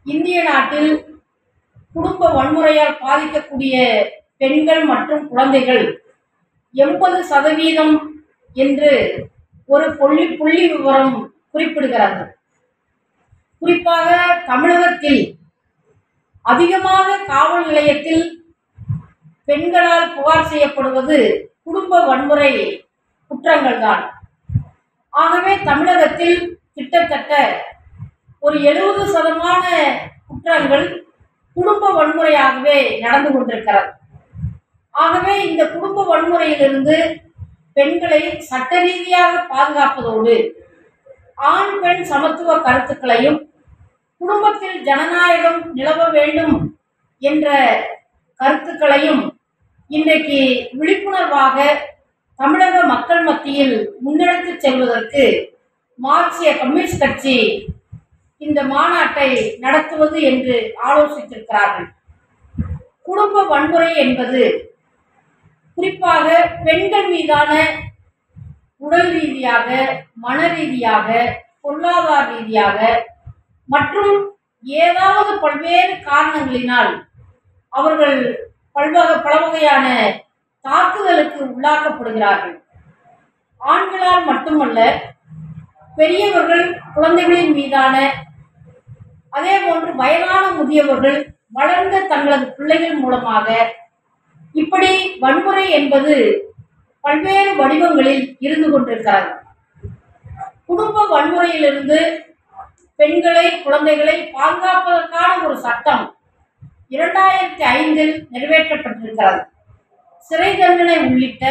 இந்திய நாட்டில் குடும்ப வன்முறையால் பாதிக்கக்கூடிய பெண்கள் மற்றும் குழந்தைகள் எண்பது சதவீதம் என்று ஒரு புள்ளி புள்ளி விவரம் குறிப்பிடுகிறது குறிப்பாக தமிழகத்தில் அதிகமாக காவல் நிலையத்தில் பெண்களால் புகார் செய்யப்படுவது குடும்ப வன்முறை குற்றங்கள் தான் ஆகவே தமிழகத்தில் கிட்டத்தட்ட ஒரு எழுபது சதமான குற்றங்கள் குடும்ப வன்முறையாகவே நடந்து கொண்டிருக்கிறது ஆகவே இந்த குடும்ப வன்முறையிலிருந்து பெண்களை சட்ட ரீதியாக பாதுகாப்பதோடு ஆண் பெண் சமத்துவ கருத்துக்களையும் குடும்பத்தில் ஜனநாயகம் நிலவ வேண்டும் என்ற கருத்துக்களையும் இன்றைக்கு விழிப்புணர்வாக தமிழக மக்கள் மத்தியில் முன்னெடுத்து செல்வதற்கு மார்க்சிய கம்யூனிஸ்ட் கட்சி இந்த மாநாட்டை நடத்துவது என்று ஆலோசித்திருக்கிறார்கள் குடும்ப வன்முறை என்பது குறிப்பாக பெண்கள் மீதான உடல் ரீதியாக மன ரீதியாக பொருளாதார ரீதியாக மற்றும் ஏதாவது பல்வேறு காரணங்களினால் அவர்கள் பல்வகை பல வகையான தாக்குதலுக்கு உள்ளாக்கப்படுகிறார்கள் ஆண்களால் மட்டுமல்ல பெரியவர்கள் குழந்தைகளின் மீதான அதே போன்று வயதான முதியவர்கள் வளர்ந்த தங்களது பிள்ளைகள் மூலமாக இப்படி வன்முறை என்பது பல்வேறு வடிவங்களில் இருந்து கொண்டிருக்கிறது குடும்ப வன்முறையிலிருந்து பெண்களை குழந்தைகளை பாதுகாப்பதற்கான ஒரு சட்டம் இரண்டாயிரத்தி ஐந்தில் நிறைவேற்றப்பட்டிருக்கிறது சிறை தண்டனை உள்ளிட்ட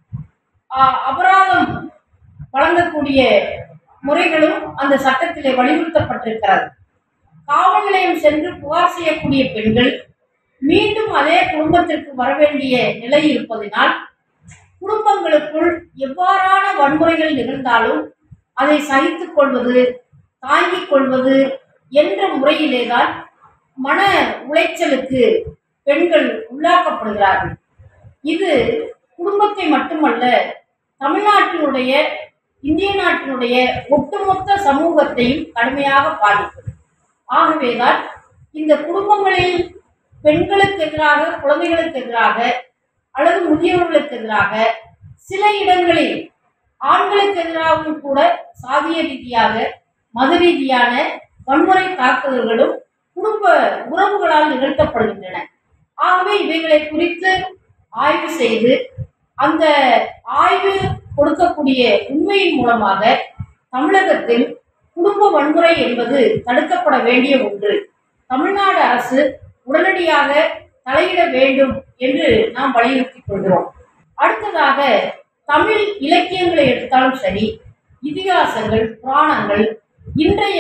ஆ, அபராதம் வழங்கக்கூடிய முறைகளும் அந்த சட்டத்திலே வலியுறுத்தப்பட்டிருக்கிறது காவல் நிலையம் சென்று புகார் செய்யக்கூடிய பெண்கள் மீண்டும் அதே குடும்பத்திற்கு வர வேண்டிய நிலை இருப்பதினால் குடும்பங்களுக்குள் எவ்வாறான வன்முறைகள் நிகழ்ந்தாலும் அதை சகித்துக் கொள்வது தாங்கிக் கொள்வது என்ற முறையிலேதான் மன உளைச்சலுக்கு பெண்கள் உள்ளாக்கப்படுகிறார்கள் இது குடும்பத்தை மட்டுமல்ல தமிழ்நாட்டினுடைய இந்திய நாட்டினுடைய ஒட்டுமொத்த சமூகத்தையும் கடுமையாக பாதிக்கும் ஆகவேதான் இந்த குடும்பங்களில் பெண்களுக்கு எதிராக குழந்தைகளுக்கு எதிராக அல்லது முதியவர்களுக்கு எதிராக சில இடங்களில் ஆண்களுக்கு எதிராகவும் கூட சாதிய ரீதியாக மத ரீதியான வன்முறை தாக்குதல்களும் குடும்ப உறவுகளால் நிகழ்த்தப்படுகின்றன ஆகவே இவைகளை குறித்து ஆய்வு செய்து அந்த ஆய்வு கொடுக்கக்கூடிய உண்மையின் மூலமாக தமிழகத்தில் குடும்ப வன்முறை என்பது தடுக்கப்பட வேண்டிய ஒன்று தமிழ்நாடு அரசு உடனடியாக தலையிட வேண்டும் என்று நாம் வலியுறுத்திக் கொள்கிறோம் அடுத்ததாக தமிழ் இலக்கியங்களை எடுத்தாலும் சரி இதிகாசங்கள் புராணங்கள் இன்றைய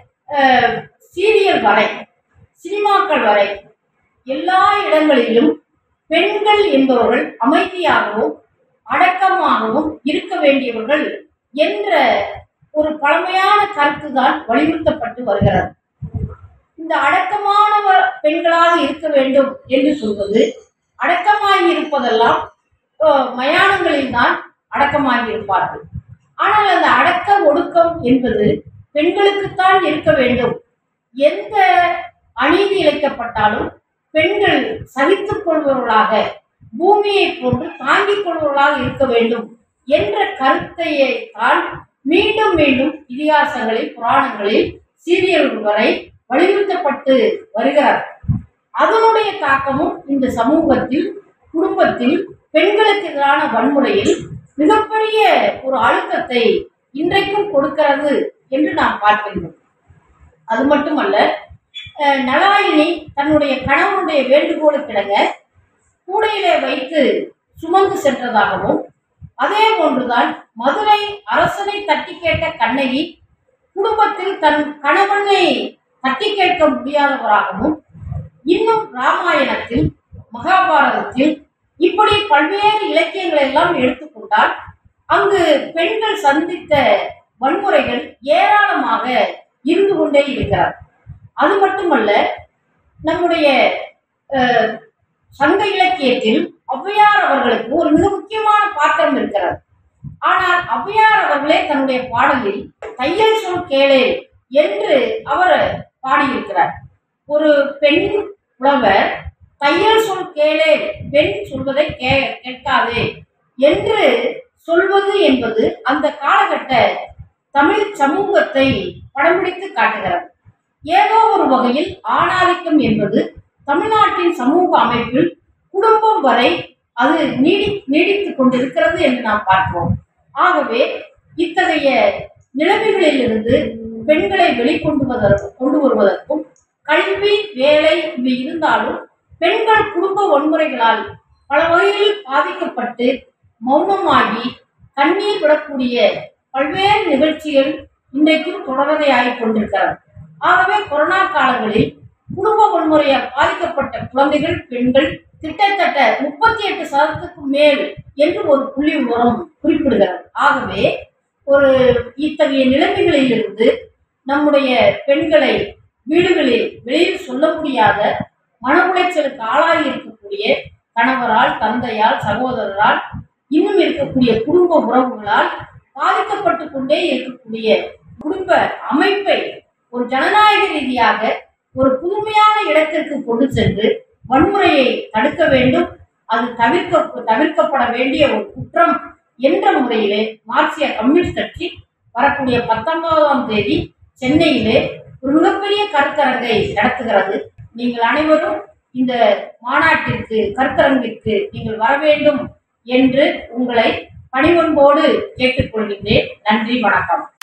அஹ், சீரியல் வரை சினிமாக்கள் வரை எல்லா இடங்களிலும் பெண்கள் என்பவர்கள் அமைதியாகவும் அடக்கமாகவும் இருக்க வேண்டியவர்கள் என்ற ஒரு பழமையான கருத்துதான் வலியுறுத்தப்பட்டு வருகிறது இந்த அடக்கமானவர் பெண்களாக இருக்க வேண்டும் என்று சொல்வது அடக்கமாகி இருப்பதெல்லாம் அஹ், மயானங்களில் தான் அடக்கமாகி இருப்பார்கள் ஆனால் அந்த அடக்க ஒடுக்கம் என்பது பெண்களுக்குத்தான் இருக்க வேண்டும் எந்த அநீதி இழைக்கப்பட்டாலும் பெண்கள் சகித்துக் கொள்பவர்களாக பூமியை போன்று தாங்கிக் கொள்பவர்களாக இருக்க வேண்டும் என்ற கருத்தையை தான் மீண்டும் மீண்டும் இதிகாசங்களில் புராணங்களில் சீரியல்கள் வரை வலியுறுத்தப்பட்டு வருகிறது அதனுடைய தாக்கமும் இந்த சமூகத்தில் குடும்பத்தில் பெண்களுக்கு எதிரான வன்முறையில் மிகப்பெரிய ஒரு அழுத்தத்தை இன்றைக்கும் கொடுக்கிறது என்று நாம் பார்க்கின்றோம் அது மட்டுமல்ல அஹ், நலாயினி தன்னுடைய கணவனுடைய வேண்டுகோளுக்கிணங்க கூடையிலே வைத்து சுமந்து சென்றதாகவும் அதே போன்றுதான் மதுரை அரசனை தட்டி கேட்ட கண்ணகி குடும்பத்தில் தன் கணவனை தட்டி கேட்க முடியாதவராகவும் இன்னும் ராமாயணத்தில் மகாபாரதத்தில் இப்படி பல்வேறு இலக்கியங்களை எல்லாம் எடுத்துக்கொண்டால் அங்கு பெண்கள் சந்தித்த வன்முறைகள் ஏராளமாக இருந்து கொண்டே இருக்கிறார் அது மட்டுமல்ல நம்முடைய அஹ், சங்க இலக்கியத்தில் ஔவையார் அவர்களுக்கு ஒரு மிக முக்கியமான பாத்திரம் இருக்கிறது ஆனால் ஔவையார் அவர்களே தன்னுடைய பாடலில் தையல் சொல் கேளே என்று அவர் பாடியிருக்கிறார் ஒரு பெண் புலவர் தையல் சொல் கேளே பெண் சொல்வதை கே கேட்காதே என்று சொல்வது என்பது அந்த காலகட்ட தமிழ் சமூகத்தை படம் பிடித்து காட்டுகிறது ஏதோ ஒரு வகையில் ஆணாதிக்கம் என்பது தமிழ்நாட்டின் சமூக அமைப்பில் குடும்பம் வரை அது நீடி நீடித்துக் கொண்டிருக்கிறது என்று நாம் பார்க்கிறோம் ஆகவே இத்தகைய நிலைமைகளிலிருந்து பெண்களை வெளிக்கொண்டு வருவதற்கும் கொண்டு வருவதற்கும் கல்வி வேலை இவை இருந்தாலும் பெண்கள் குடும்ப வன்முறைகளால் பல வகையில் பாதிக்கப்பட்டு மௌனமாகி கண்ணீர் விடக்கூடிய பல்வேறு நிகழ்ச்சிகள் இன்றைக்கும் தொடர்கதையாகிக் கொண்டிருக்கிறது ஆகவே கொரோனா காலங்களில் குடும்ப வன்முறையால் பாதிக்கப்பட்ட குழந்தைகள் பெண்கள் கிட்டத்தட்ட முப்பத்தி எட்டு சதவீதத்துக்கு மேல் என்று ஒரு புள்ளி விவரம் குறிப்பிடுகிறது ஆகவே ஒரு இத்தகைய நிலைமைகளிலிருந்து நம்முடைய பெண்களை வீடுகளில் வெளியில் சொல்ல முடியாத மன உளைச்சலுக்கு ஆளாகி இருக்கக்கூடிய கணவரால் தந்தையால் சகோதரரால் இன்னும் இருக்கக்கூடிய குடும்ப உறவுகளால் பாதிக்கப்பட்டு கொண்டே இருக்கக்கூடிய குடும்ப அமைப்பை ஒரு ஜனநாயக ரீதியாக ஒரு புதுமையான இடத்திற்கு கொண்டு சென்று வன்முறையை தடுக்க வேண்டும் அது தவிர்க்க தவிர்க்கப்பட வேண்டிய ஒரு குற்றம் என்ற முறையிலே மார்க்சிய கம்யூனிஸ்ட் கட்சி வரக்கூடிய பத்தொன்பதாம் தேதி சென்னையிலே ஒரு மிகப்பெரிய கருத்தரங்கை நடத்துகிறது நீங்கள் அனைவரும் இந்த மாநாட்டிற்கு கருத்தரங்கிற்கு நீங்கள் வர வேண்டும் என்று உங்களை பணிவன்போடு கேட்டுக்கொள்கின்றேன் நன்றி வணக்கம்